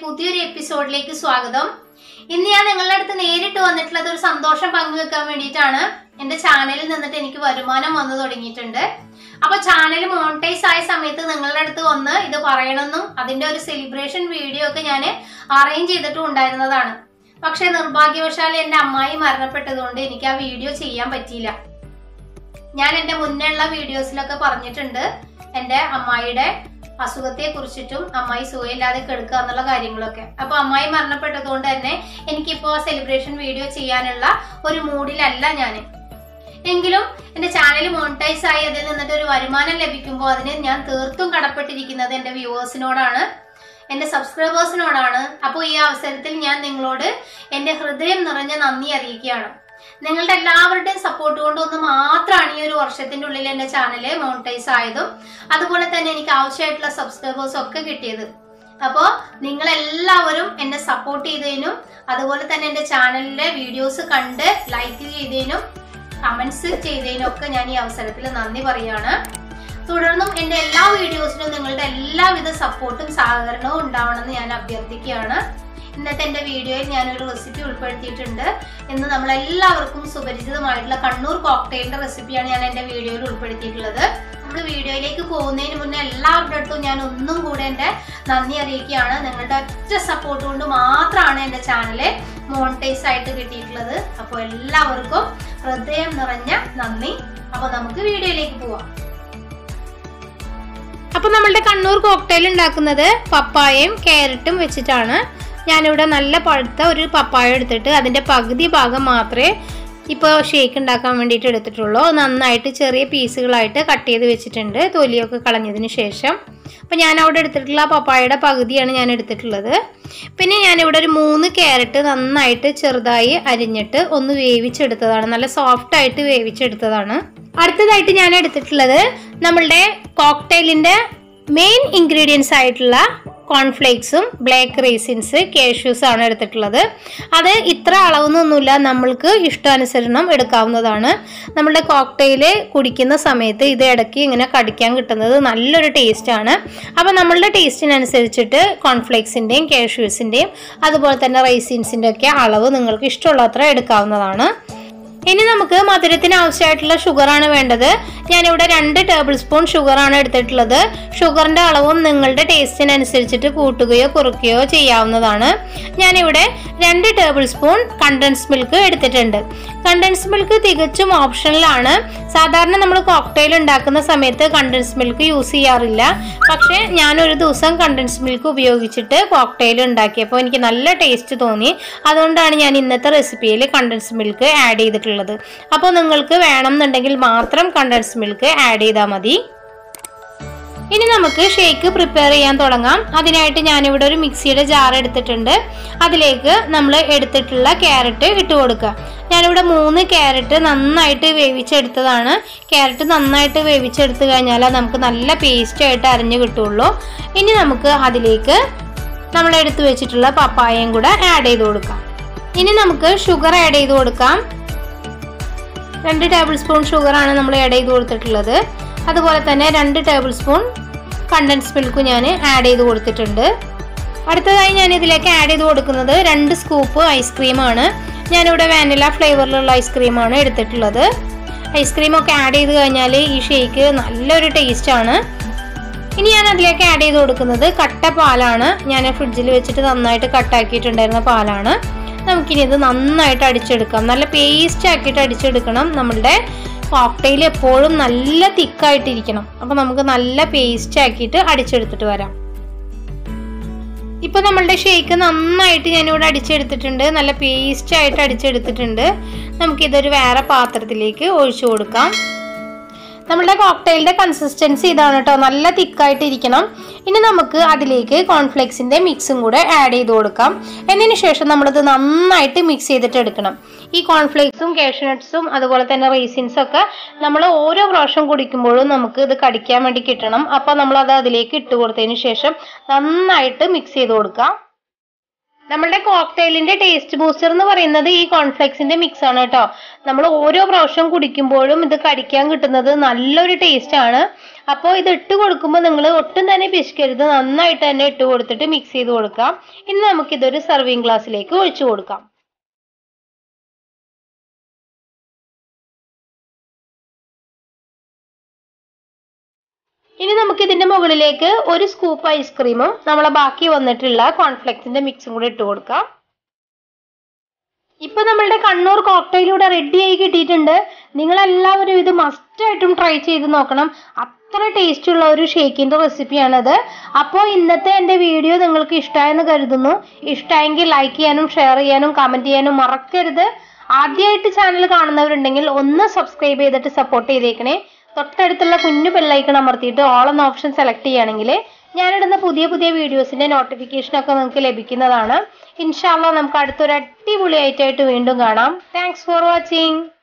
പുതിയൊരു എപ്പിസോഡിലേക്ക് സ്വാഗതം ഇന്ന് ഞാൻ നിങ്ങളുടെ അടുത്ത് നേരിട്ട് വന്നിട്ടുള്ളത് ഒരു സന്തോഷം പങ്കുവെക്കാൻ വേണ്ടിയിട്ടാണ് എന്റെ ചാനലിൽ നിന്നിട്ട് എനിക്ക് വരുമാനം വന്നു തുടങ്ങിയിട്ടുണ്ട് അപ്പൊ ചാനൽ മോണിറ്റൈസ് ആയ സമയത്ത് നിങ്ങളുടെ അടുത്ത് വന്ന് ഇത് പറയണമെന്നും അതിന്റെ ഒരു സെലിബ്രേഷൻ വീഡിയോ ഒക്കെ ഞാൻ അറേഞ്ച് ചെയ്തിട്ടും ഉണ്ടായിരുന്നതാണ് പക്ഷെ നിർഭാഗ്യവശാൽ എന്റെ അമ്മായി മരണപ്പെട്ടതുകൊണ്ട് എനിക്ക് ആ വീഡിയോ ചെയ്യാൻ പറ്റിയില്ല ഞാൻ എന്റെ മുന്നേയുള്ള വീഡിയോസിലൊക്കെ പറഞ്ഞിട്ടുണ്ട് എന്റെ അമ്മായിയുടെ അസുഖത്തെ കുറിച്ചിട്ടും അമ്മായി സുഖമില്ലാതെ കെടുക്കുക എന്നുള്ള കാര്യങ്ങളൊക്കെ അപ്പൊ അമ്മായി മരണപ്പെട്ടതുകൊണ്ട് തന്നെ എനിക്കിപ്പോ സെലിബ്രേഷൻ വീഡിയോ ചെയ്യാനുള്ള ഒരു മൂഡിലല്ല ഞാൻ എങ്കിലും എന്റെ ചാനൽ മോണിറ്റൈസ് ആയി അതിൽ നിന്നിട്ട് ഒരു വരുമാനം ലഭിക്കുമ്പോൾ അതിന് ഞാൻ തീർത്തും കടപ്പെട്ടിരിക്കുന്നത് എന്റെ വ്യൂവേഴ്സിനോടാണ് എന്റെ സബ്സ്ക്രൈബേഴ്സിനോടാണ് അപ്പോൾ ഈ അവസരത്തിൽ ഞാൻ നിങ്ങളോട് എന്റെ ഹൃദയം നിറഞ്ഞ നന്ദി അറിയിക്കുകയാണ് നിങ്ങളുടെ എല്ലാവരുടെയും സപ്പോർട്ട് കൊണ്ട് ഒന്ന് മാത്രമാണ് ഈ ഒരു വർഷത്തിന്റെ ഉള്ളിൽ എന്റെ ചാനല് മോണിറ്റൈസ് ആയതും അതുപോലെ തന്നെ എനിക്ക് ആവശ്യമായിട്ടുള്ള സബ്സ്ക്രൈബേഴ്സ് ഒക്കെ കിട്ടിയത് അപ്പോ നിങ്ങൾ എല്ലാവരും എന്നെ സപ്പോർട്ട് ചെയ്തതിനും അതുപോലെ തന്നെ എന്റെ ചാനലിലെ വീഡിയോസ് കണ്ട് ലൈക്ക് ചെയ്തതിനും കമന്റ്സ് ചെയ്തതിനും ഒക്കെ ഞാൻ ഈ അവസരത്തിൽ നന്ദി പറയാണ് തുടർന്നും എന്റെ എല്ലാ വീഡിയോസിനും നിങ്ങളുടെ എല്ലാവിധ സപ്പോർട്ടും സഹകരണവും ഉണ്ടാവണമെന്ന് ഞാൻ അഭ്യർത്ഥിക്കുകയാണ് ഇന്നത്തെ എന്റെ വീഡിയോയിൽ ഞാനൊരു റെസിപ്പി ഉൾപ്പെടുത്തിയിട്ടുണ്ട് ഇന്ന് നമ്മളെല്ലാവർക്കും സുപരിചിതമായിട്ടുള്ള കണ്ണൂർ കോക്ടെയിലിന്റെ റെസിപ്പിയാണ് ഞാൻ എന്റെ വീഡിയോയിൽ ഉൾപ്പെടുത്തിയിട്ടുള്ളത് നമ്മൾ വീഡിയോയിലേക്ക് പോകുന്നതിന് മുന്നേ എല്ലാവരുടെ അടുത്തും ഞാൻ ഒന്നും കൂടെ എന്റെ നന്ദി അറിയിക്കുകയാണ് നിങ്ങളുടെ ഒറ്റ സപ്പോർട്ട് കൊണ്ട് മാത്രമാണ് എന്റെ ചാനല് മോണിറ്റൈസ് ആയിട്ട് കിട്ടിയിട്ടുള്ളത് അപ്പോൾ എല്ലാവർക്കും ഹൃദയം നിറഞ്ഞ നന്ദി അപ്പോൾ നമുക്ക് വീഡിയോയിലേക്ക് പോവാം അപ്പൊ നമ്മളുടെ കണ്ണൂർ കോക്ടെയിൽ ഉണ്ടാക്കുന്നത് പപ്പായയും ക്യാരറ്റും വെച്ചിട്ടാണ് ഞാനിവിടെ നല്ല പഴുത്ത ഒരു പപ്പായ എടുത്തിട്ട് അതിന്റെ പകുതി ഭാഗം മാത്രമേ ഇപ്പോൾ ഷേക്ക് ഉണ്ടാക്കാൻ വേണ്ടിയിട്ട് എടുത്തിട്ടുള്ളൂ നന്നായിട്ട് ചെറിയ പീസുകളായിട്ട് കട്ട് ചെയ്ത് വെച്ചിട്ടുണ്ട് തൊലിയൊക്കെ കളഞ്ഞതിന് ശേഷം അപ്പോൾ ഞാൻ അവിടെ എടുത്തിട്ടുള്ള പപ്പായയുടെ പകുതിയാണ് ഞാൻ എടുത്തിട്ടുള്ളത് പിന്നെ ഞാനിവിടെ ഒരു മൂന്ന് ക്യാരറ്റ് നന്നായിട്ട് ചെറുതായി അരിഞ്ഞിട്ട് ഒന്ന് വേവിച്ചെടുത്തതാണ് നല്ല സോഫ്റ്റ് ആയിട്ട് വേവിച്ചെടുത്തതാണ് അടുത്തതായിട്ട് ഞാൻ എടുത്തിട്ടുള്ളത് നമ്മളുടെ കോക്ടെയിലിൻ്റെ മെയിൻ ഇൻഗ്രീഡിയൻസ് ആയിട്ടുള്ള കോൺഫ്ലേക്സും ബ്ലാക്ക് റേസിൻസ് കേഷ്യൂസ് ആണ് എടുത്തിട്ടുള്ളത് അത് ഇത്ര അളവൊന്നുമില്ല നമ്മൾക്ക് ഇഷ്ടാനുസരണം എടുക്കാവുന്നതാണ് നമ്മളുടെ കോക്ടെയിൽ കുടിക്കുന്ന സമയത്ത് ഇത് ഇടയ്ക്ക് ഇങ്ങനെ കടിക്കാൻ കിട്ടുന്നത് നല്ലൊരു ടേസ്റ്റാണ് അപ്പോൾ നമ്മളുടെ ടേസ്റ്റിനനുസരിച്ചിട്ട് കോൺഫ്ലേക്സിൻ്റെയും കേഷ്യൂസിൻ്റെയും അതുപോലെ തന്നെ റൈസിൻസിൻ്റെ ഒക്കെ അളവ് നിങ്ങൾക്ക് ഇഷ്ടമുള്ളത്ര എടുക്കാവുന്നതാണ് ഇനി നമുക്ക് മധുരത്തിന് ആവശ്യമായിട്ടുള്ള ഷുഗറാണ് വേണ്ടത് ഞാനിവിടെ രണ്ട് ടേബിൾ സ്പൂൺ ഷുഗറാണ് എടുത്തിട്ടുള്ളത് ഷുഗറിൻ്റെ അളവും നിങ്ങളുടെ ടേസ്റ്റിനനുസരിച്ചിട്ട് കൂട്ടുകയോ കുറയ്ക്കുകയോ ചെയ്യാവുന്നതാണ് ഞാനിവിടെ രണ്ട് ടേബിൾ സ്പൂൺ കണ്ടൻസ് മിൽക്ക് എടുത്തിട്ടുണ്ട് കണ്ടൻസ് മിൽക്ക് തികച്ചും ഓപ്ഷനിലാണ് സാധാരണ നമ്മൾ കോക്ടെയിൽ ഉണ്ടാക്കുന്ന സമയത്ത് കണ്ടൻസ് മിൽക്ക് യൂസ് ചെയ്യാറില്ല പക്ഷേ ഞാനൊരു ദിവസം കണ്ടൻസ് മിൽക്ക് ഉപയോഗിച്ചിട്ട് കോക്ടെയിൽ ഉണ്ടാക്കിയപ്പോൾ എനിക്ക് നല്ല ടേസ്റ്റ് തോന്നി അതുകൊണ്ടാണ് ഞാൻ ഇന്നത്തെ റെസിപ്പിയിൽ കണ്ടൻസ് മിൽക്ക് ആഡ് ചെയ്തിട്ടുള്ളത് അപ്പോൾ നിങ്ങൾക്ക് വേണമെന്നുണ്ടെങ്കിൽ മാത്രം കണ്ടൻസ് മിൽക്ക് ആഡ് ചെയ്താൽ മതി ഇനി നമുക്ക് ഷേക്ക് പ്രിപ്പയർ ചെയ്യാൻ തുടങ്ങാം അതിനായിട്ട് ഞാനിവിടെ ഒരു മിക്സിയുടെ ജാർ എടുത്തിട്ടുണ്ട് അതിലേക്ക് നമ്മൾ എടുത്തിട്ടുള്ള ക്യാരറ്റ് ഇട്ട് കൊടുക്കുക ഞാനിവിടെ മൂന്ന് ക്യാരറ്റ് നന്നായിട്ട് വേവിച്ചെടുത്തതാണ് ക്യാരറ്റ് നന്നായിട്ട് വേവിച്ചെടുത്ത് കഴിഞ്ഞാൽ നമുക്ക് നല്ല പേസ്റ്റ് ആയിട്ട് അരിഞ്ഞ് കിട്ടുള്ളൂ ഇനി നമുക്ക് അതിലേക്ക് നമ്മൾ എടുത്തു വെച്ചിട്ടുള്ള പപ്പായയും കൂടെ ആഡ് ചെയ്ത് കൊടുക്കാം ഇനി നമുക്ക് ഷുഗർ ആഡ് ചെയ്ത് കൊടുക്കാം രണ്ട് ടേബിൾ സ്പൂൺ ഷുഗറാണ് നമ്മൾ ആഡ് ചെയ്ത് കൊടുത്തിട്ടുള്ളത് അതുപോലെ തന്നെ രണ്ട് ടേബിൾ സ്പൂൺ കണ്ടൻസ് മിൽക്ക് ഞാൻ ആഡ് ചെയ്ത് കൊടുത്തിട്ടുണ്ട് അടുത്തതായി ഞാൻ ഇതിലേക്ക് ആഡ് ചെയ്ത് കൊടുക്കുന്നത് രണ്ട് സ്കൂപ്പ് ഐസ്ക്രീമാണ് ഞാനിവിടെ വാനില ഫ്ലേവറിലുള്ള ഐസ്ക്രീമാണ് എടുത്തിട്ടുള്ളത് ഐസ്ക്രീമൊക്കെ ആഡ് ചെയ്ത് കഴിഞ്ഞാൽ ഈ ഷേക്ക് നല്ലൊരു ടേസ്റ്റാണ് ഇനി ഞാൻ അതിലേക്ക് ആഡ് ചെയ്ത് കൊടുക്കുന്നത് കട്ട പാലാണ് ഞാൻ ഫ്രിഡ്ജിൽ വെച്ചിട്ട് നന്നായിട്ട് കട്ടാക്കിയിട്ടുണ്ടായിരുന്ന പാലാണ് നമുക്കിനി ഇത് നന്നായിട്ട് അടിച്ചെടുക്കാം നല്ല പേസ്റ്റ് ആക്കിയിട്ട് അടിച്ചെടുക്കണം നമ്മളുടെ കോക്ടെയിൽ എപ്പോഴും നല്ല തിക്കായിട്ടിരിക്കണം അപ്പോൾ നമുക്ക് നല്ല പേസ്റ്റ് ആക്കിയിട്ട് അടിച്ചെടുത്തിട്ട് വരാം ഇപ്പോൾ നമ്മളുടെ ഷേക്ക് നന്നായിട്ട് ഞാനിവിടെ അടിച്ചെടുത്തിട്ടുണ്ട് നല്ല പേസ്റ്റ് ആയിട്ട് അടിച്ചെടുത്തിട്ടുണ്ട് നമുക്കിതൊരു വേറെ പാത്രത്തിലേക്ക് ഒഴിച്ചു കൊടുക്കാം നമ്മളുടെ കോക്ടെയിലിൻ്റെ കൺസിസ്റ്റൻസി ഇതാണ് കേട്ടോ നല്ല തിക്കായിട്ട് ഇരിക്കണം ഇനി നമുക്ക് അതിലേക്ക് കോൺഫ്ലെക്സിൻ്റെ മിക്സും കൂടെ ആഡ് ചെയ്ത് കൊടുക്കാം എന്നതിന് ശേഷം നമ്മളിത് നന്നായിട്ട് മിക്സ് ചെയ്തിട്ട് എടുക്കണം ഈ കോൺഫ്ലേക്സും കാഷ്യൂനട്ട്സും അതുപോലെ തന്നെ റേസിൻസും ഒക്കെ നമ്മൾ ഓരോ പ്രാവശ്യം കുടിക്കുമ്പോഴും നമുക്ക് ഇത് കടിക്കാൻ വേണ്ടി കിട്ടണം അപ്പോൾ നമ്മൾ അത് അതിലേക്ക് ഇട്ട് കൊടുത്തതിന് ശേഷം നന്നായിട്ട് മിക്സ് ചെയ്ത് കൊടുക്കാം നമ്മളുടെ കോക്ടെയിലിന്റെ ടേസ്റ്റ് ബൂസ്റ്റർ എന്ന് പറയുന്നത് ഈ കോൺഫ്ലെക്സിന്റെ മിക്സ് ആണ് കേട്ടോ നമ്മൾ ഓരോ പ്രാവശ്യം കുടിക്കുമ്പോഴും ഇത് കടിക്കാൻ കിട്ടുന്നത് നല്ലൊരു ടേസ്റ്റ് ആണ് അപ്പോൾ ഇത് ഇട്ട് കൊടുക്കുമ്പോൾ നിങ്ങൾ ഒട്ടും തന്നെ പിശിക്കരുത് നന്നായിട്ട് തന്നെ ഇട്ട് കൊടുത്തിട്ട് മിക്സ് ചെയ്ത് കൊടുക്കാം ഇനി നമുക്കിതൊരു സർവിങ് ഗ്ലാസ്സിലേക്ക് ഒഴിച്ചു കൊടുക്കാം ഇനി നമുക്ക് ഇതിന്റെ മുകളിലേക്ക് ഒരു സ്കൂപ്പ് ഐസ്ക്രീമും നമ്മളെ ബാക്കി വന്നിട്ടുള്ള കോൺഫ്ലെക്സിന്റെ മിക്സും കൂടി ഇട്ട് കൊടുക്കാം ഇപ്പൊ നമ്മളുടെ കണ്ണൂർ കോക്ടെയിൽ ഇവിടെ റെഡി ആയി കിട്ടിയിട്ടുണ്ട് നിങ്ങൾ എല്ലാവരും ഇത് മസ്റ്റ് ആയിട്ടും ട്രൈ ചെയ്ത് നോക്കണം അത്ര ടേസ്റ്റ് ഉള്ള ഒരു ഷേക്കിന്റെ റെസിപ്പിയാണത് അപ്പോൾ ഇന്നത്തെ എൻ്റെ വീഡിയോ നിങ്ങൾക്ക് ഇഷ്ടമായെന്ന് കരുതുന്നു ഇഷ്ടമായെങ്കിൽ ലൈക്ക് ചെയ്യാനും ഷെയർ ചെയ്യാനും കമന്റ് ചെയ്യാനും മറക്കരുത് ആദ്യമായിട്ട് ചാനൽ കാണുന്നവരുണ്ടെങ്കിൽ ഒന്ന് സബ്സ്ക്രൈബ് ചെയ്തിട്ട് സപ്പോർട്ട് ചെയ്തേക്കണേ തൊട്ടടുത്തുള്ള കുഞ്ഞു ബെല്ലൈക്കൺ അമർത്തിയിട്ട് ഓൾ എന്ന ഓപ്ഷൻ സെലക്ട് ചെയ്യുകയാണെങ്കിൽ ഞാനിടുന്ന പുതിയ പുതിയ വീഡിയോസിന്റെ നോട്ടിഫിക്കേഷൻ ഒക്കെ നിങ്ങൾക്ക് ലഭിക്കുന്നതാണ് ഇൻഷാല്ല നമുക്ക് അടുത്തൊരു അടിപൊളിയായിട്ടായിട്ട് വീണ്ടും കാണാം താങ്ക്സ് ഫോർ വാച്ചിങ്